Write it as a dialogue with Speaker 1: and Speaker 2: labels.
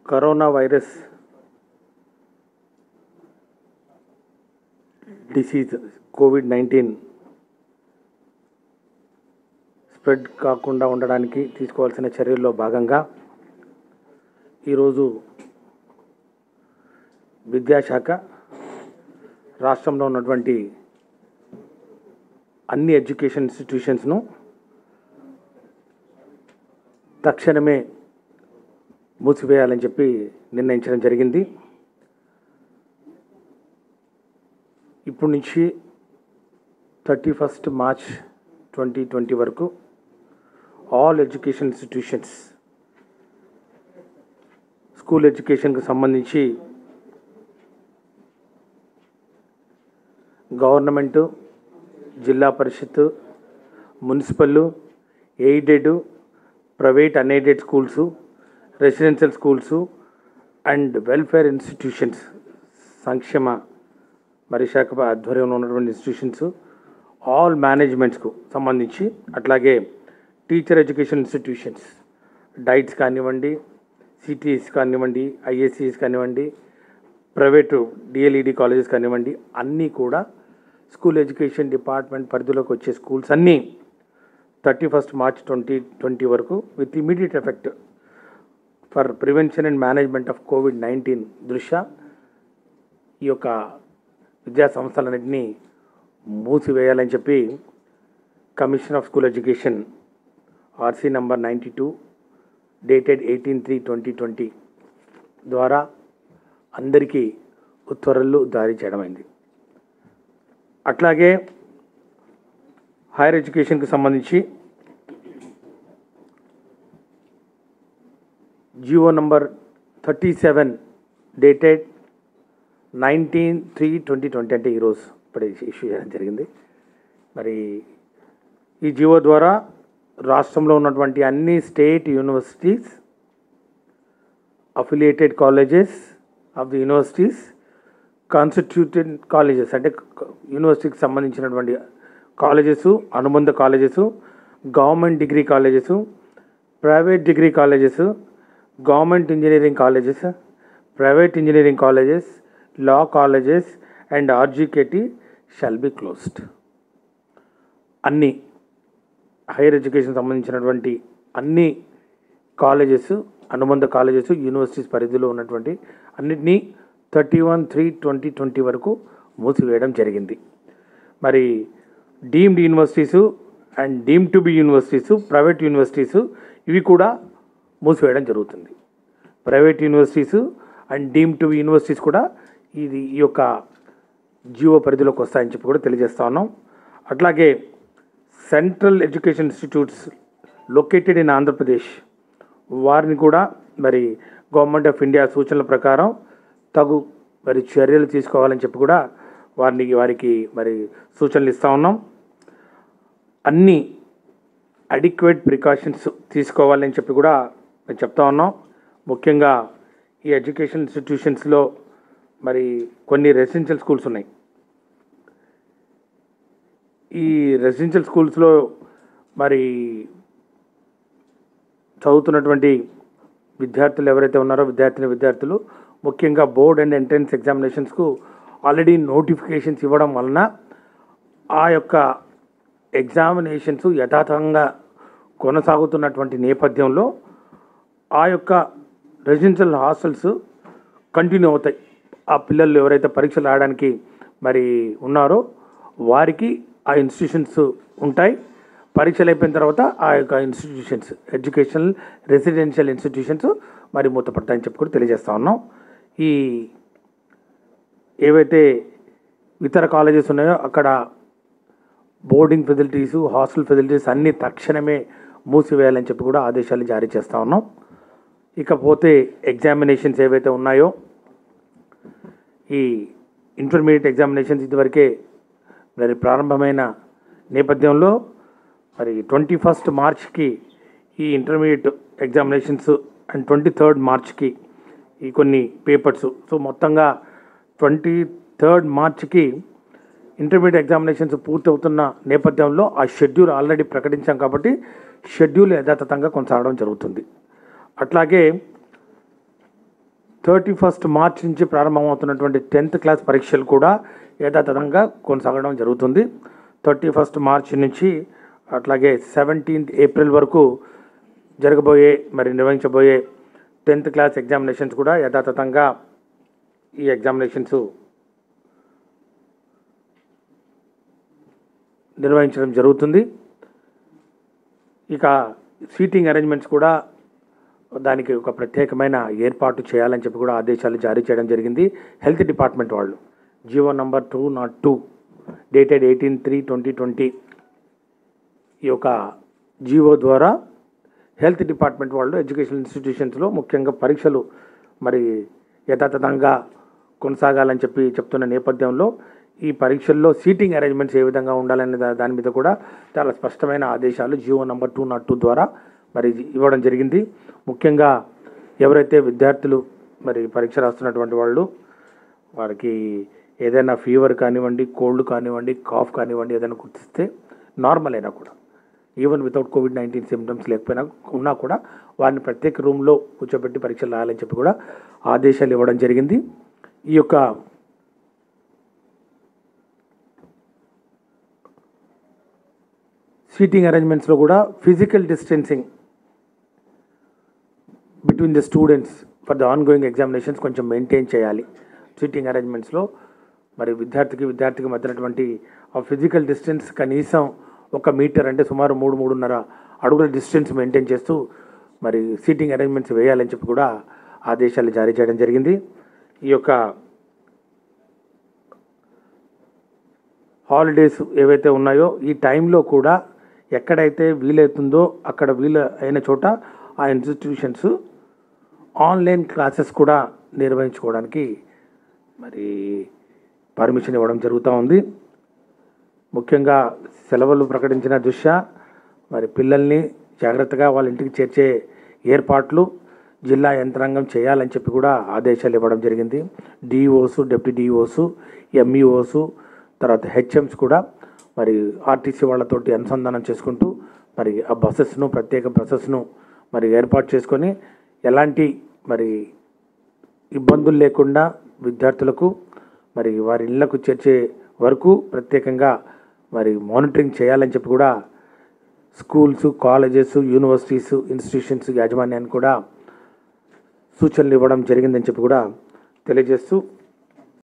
Speaker 1: corona virus disease covid nineteen spread కాకుండా ఉండడానికి తీసుకోవాల్సిన చర్యల్లో భాగంగా ఈరోజు విద్యాశాఖ రాష్ట్రంలో ఉన్నటువంటి అన్ని ఎడ్యుకేషన్ ఇన్స్టిట్యూషన్స్ను తక్షణమే మూసివేయాలని చెప్పి నిర్ణయించడం జరిగింది ఇప్పటి నుంచి thirty first March twenty twenty వరకు ఆల్ ఎడ్యుకేషన్ ఇన్స్టిట్యూషన్స్ స్కూల్ ఎడ్యుకేషన్కి సంబంధించి government Zilla Parishad municipal aided private unaided schools residential schools and welfare institutions సంక్షేమ మరి శాఖ ఆధ్వర్యంలో ఉన్నటువంటి ఇన్స్టిట్యూషన్స్ ఆల్ మేనేజ్మెంట్స్కు సంబంధించి అట్లాగే టీచర్ ఎడ్యుకేషన్ ఇన్స్టిట్యూషన్స్ డైట్స్ కానివ్వండి సిటీఎస్ కానివ్వండి ఐఎస్సిఎస్ కానివ్వండి ప్రైవేటు డిఎల్ఈడి కాలేజెస్ కానివ్వండి అన్నీ కూడా స్కూల్ ఎడ్యుకేషన్ డిపార్ట్మెంట్ పరిధిలోకి వచ్చే స్కూల్స్ అన్నీ thirty first March twenty twenty వరకు with immediate effect for prevention and management of covid nineteen దృష్ట్యా ఈ యొక్క విద్యా సంస్థలన్నింటినీ మూసివేయాలని చెప్పి commission of school education RC number ninety two dated eighteen three twenty twenty ద్వారా అందరికీ ఉత్తర్వులు జారీ చేయడమైంది అట్లాగే హైయర్ ఎడ్యుకేషన్కి సంబంధించి GO number thirty seven dated nineteen three twenty twenty అంటే ఈరోజు ఇప్పుడు ఇష్యూ చేయడం జరిగింది మరి ఈ జియో ద్వారా రాష్ట్రంలో ఉన్నటువంటి అన్ని state universities affiliated colleges of the universities constituted colleges అంటే యూనివర్సిటీకి సంబంధించినటువంటి కాలేజెస్ అనుబంధ colleges government degree colleges private degree colleges government engineering colleges private engineering colleges law colleges and RGUKT shall be closed అన్ని హైయర్ ఎడ్యుకేషన్ సంబంధించినటువంటి అన్ని colleges అనుబంధ colleges universities పరిధిలో ఉన్నటువంటి అన్నిటినీ thirty one three twenty twenty వరకు మూసివేయడం జరిగింది మరి deemed universities and deem to be universities private universities ఇవి కూడా మూసివేయడం జరుగుతుంది private universities and deem to be universities కూడా ఇది ఈ యొక్క జియో పరిధిలోకి వస్తాయని చెప్పి కూడా తెలియజేస్తా ఉన్నాం అట్లాగే central education institutes located in Andhra Pradesh వారిని కూడా మరి గవర్నమెంట్ ఆఫ్ ఇండియా సూచనల ప్రకారం తగు మరి చర్యలు తీసుకోవాలని చెప్పి కూడా వారిని వారికి మరి సూచనలు ఇస్తూ ఉన్నాం అన్ని అడిక్వేట్ ప్రికాషన్స్ తీసుకోవాలని చెప్పి కూడా మేము చెప్తా ఉన్నాం ముఖ్యంగా ఈ ఎడ్యుకేషన్ ఇన్స్టిట్యూషన్స్లో మరి కొన్ని రెసిడెన్షియల్ స్కూల్స్ ఉన్నాయి ఈ రెసిడెన్షియల్ స్కూల్స్లో మరి చదువుతున్నటువంటి విద్యార్థులు ఎవరైతే ఉన్నారో విద్యార్థిని విద్యార్థులు ముఖ్యంగా బోర్డ్ అండ్ ఎంట్రన్స్ ఎగ్జామినేషన్స్కు ఆల్రెడీ నోటిఫికేషన్స్ ఇవ్వడం వలన ఆ యొక్క ఎగ్జామినేషన్స్ యథాతథంగా కొనసాగుతున్నటువంటి నేపథ్యంలో ఆ యొక్క రెసిడెన్షియల్ హాస్టల్స్ కంటిన్యూ అవుతాయి ఆ పిల్లలు ఎవరైతే పరీక్షలు రాయడానికి మరి ఉన్నారో వారికి ఆ ఇన్స్టిట్యూషన్స్ ఉంటాయి పరీక్షలు అయిపోయిన తర్వాత ఆ యొక్క ఇన్స్టిట్యూషన్స్ ఎడ్యుకేషనల్ రెసిడెన్షియల్ ఇన్స్టిట్యూషన్స్ మరి మూతపడతాయని చెప్పి కూడా తెలియజేస్తా ఉన్నాం ఈ ఏవైతే ఇతర కాలేజెస్ ఉన్నాయో అక్కడ బోర్డింగ్ ఫెసిలిటీస్ హాస్టల్ ఫెసిలిటీస్ అన్నీ తక్షణమే మూసివేయాలని చెప్పి కూడా ఆదేశాలు జారీ చేస్తూ ఉన్నాం ఇకపోతే ఎగ్జామినేషన్స్ ఏవైతే ఉన్నాయో ఈ ఇంటర్మీడియట్ ఎగ్జామినేషన్స్ ఇదివరకే మరి ప్రారంభమైన నేపథ్యంలో మరి ట్వంటీ ఫస్ట్ మార్చ్కి ఈ intermediate examinations and twenty third మార్చ్కి ఈ కొన్ని పేపర్స్ సో మొత్తంగా ట్వంటీ థర్డ్ మార్చ్కి ఇంటర్మీడియట్ ఎగ్జామినేషన్స్ పూర్తవుతున్న నేపథ్యంలో ఆ షెడ్యూల్ ఆల్రెడీ ప్రకటించాం కాబట్టి షెడ్యూల్ యథాతథంగా కొనసాగడం జరుగుతుంది అట్లాగే థర్టీ ఫస్ట్ మార్చ్ నుంచి ప్రారంభమవుతున్నటువంటి టెన్త్ క్లాస్ పరీక్షలు కూడా యథాతథంగా కొనసాగడం జరుగుతుంది థర్టీ ఫస్ట్ మార్చ్ నుంచి అట్లాగే సెవెంటీన్త్ ఏప్రిల్ వరకు జరగబోయే మరి నిర్వహించబోయే టెన్త్ క్లాస్ ఎగ్జామినేషన్స్ కూడా యథాతథంగా ఈ ఎగ్జామినేషన్స్ నిర్వహించడం జరుగుతుంది ఇక సీటింగ్ అరేంజ్మెంట్స్ కూడా దానికి ఒక ప్రత్యేకమైన ఏర్పాటు చేయాలని చెప్పి కూడా ఆదేశాలు జారీ చేయడం జరిగింది హెల్త్ డిపార్ట్మెంట్ వాళ్ళు GO number two not two dated eighteen three twenty twenty ఈ యొక్క జీవో ద్వారా హెల్త్ డిపార్ట్మెంట్ వాళ్ళు ఎడ్యుకేషన్ ఇన్స్టిట్యూషన్స్లో ముఖ్యంగా పరీక్షలు మరి యథాతథంగా కొనసాగాలని చెప్పి చెప్తున్న నేపథ్యంలో ఈ పరీక్షల్లో సీటింగ్ అరేంజ్మెంట్స్ ఏ విధంగా ఉండాలనే దా- దాని మీద కూడా చాలా స్పష్టమైన ఆదేశాలు GO number two not two ద్వారా మరి ఇవ్వడం జరిగింది ముఖ్యంగా ఎవరైతే విద్యార్థులు మరి పరీక్ష రాస్తున్నటువంటి వాళ్ళు వారికి ఏదైనా ఫీవర్ కానివ్వండి కోల్డ్ కానివ్వండి కాఫ్ కానివ్వండి ఏదైనా గుర్తిస్తే నార్మల్ అయినా కూడా even without covid nineteen symptoms లేకపోయినా ఉన్నా కూడా వారిని ప్రత్యేక రూమ్లో కూర్చోబెట్టి పరీక్షలు రాయాలని చెప్పి కూడా ఆదేశాలు ఇవ్వడం జరిగింది ఈ యొక్క సీటింగ్ అరేంజ్మెంట్స్లో కూడా physical distancing between the students for the ongoing examinations కొంచెం మెయింటైన్ చేయాలి సీటింగ్ అరేంజ్మెంట్స్లో మరి విద్యార్థికి విద్యార్థికి మధ్యనటువంటి ఆ ఫిజికల్ డిస్టెన్స్ కనీసం ఒక మీటర్ అంటే సుమారు మూడు మూడున్నర అడుగుల డిస్టెన్స్ మెయింటైన్ చేస్తూ మరి సీటింగ్ అరేంజ్మెంట్స్ వేయాలని చెప్పి కూడా ఆదేశాలు జారీ చేయడం జరిగింది ఈ యొక్క హాలిడేస్ ఏవైతే ఉన్నాయో ఈ టైంలో కూడా ఎక్కడైతే వీలవుతుందో అక్కడ వీలు అయిన చోట ఆ ఇన్స్టిట్యూషన్స్ ఆన్లైన్ క్లాసెస్ కూడా నిర్వహించుకోవడానికి మరి పర్మిషన్ ఇవ్వడం జరుగుతూ ఉంది ముఖ్యంగా సెలవులు ప్రకటించిన దృష్ట్యా మరి పిల్లల్ని జాగ్రత్తగా వాళ్ళ ఇంటికి చేర్చే ఏర్పాట్లు జిల్లా యంత్రాంగం చేయాలని చెప్పి కూడా ఆదేశాలు ఇవ్వడం జరిగింది డిఓస్ డిప్యూటీ డిఓస్ ఎంఈఓస్ తర్వాత హెచ్ఎంస్ కూడా మరి ఆర్టీసీ వాళ్ళతోటి అనుసంధానం చేసుకుంటూ మరి ఆ బస్సెస్ను ప్రత్యేక బస్సెస్ను మరి ఏర్పాటు చేసుకొని ఎలాంటి మరి ఇబ్బందులు లేకుండా విద్యార్థులకు మరి వారి ఇళ్లకు చేర్చే వరకు ప్రత్యేకంగా మరి మానిటరింగ్ చేయాలని చెప్పి కూడా స్కూల్స్ కాలేజెస్ యూనివర్సిటీస్ ఇన్స్టిట్యూషన్స్ యాజమాన్యాన్ని కూడా సూచనలు ఇవ్వడం జరిగిందని చెప్పి కూడా తెలియజేస్తూ